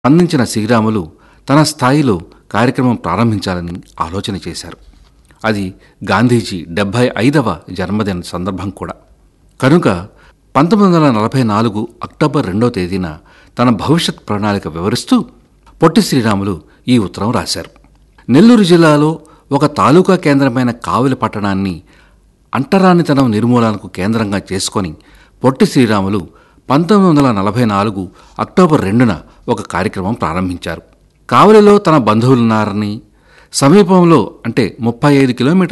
స్పందించిన శ్రీరాములు తన స్థాయిలో కార్యక్రమం ప్రారంభించాలని ఆలోచన చేశారు అది గాంధీజీ డెబ్భై ఐదవ జన్మదిన సందర్భం కూడా కనుక పంతొమ్మిది వందల నలభై నాలుగు అక్టోబర్ రెండో తేదీన తన భవిష్యత్ ప్రణాళిక వివరిస్తూ పొట్టి శ్రీరాములు ఈ ఉత్తరం రాశారు నెల్లూరు జిల్లాలో ఒక తాలూకా కేంద్రమైన కావలి పట్టణాన్ని అంటరానితనం నిర్మూలనకు కేంద్రంగా చేసుకొని పొట్టి శ్రీరాములు పంతొమ్మిది వందల నలభై నాలుగు అక్టోబర్ రెండున ఒక కార్యక్రమం ప్రారంభించారు కావలిలో తన బంధువులున్నారని సమీపంలో అంటే ముప్పై ఐదు కిలోమీటర్ల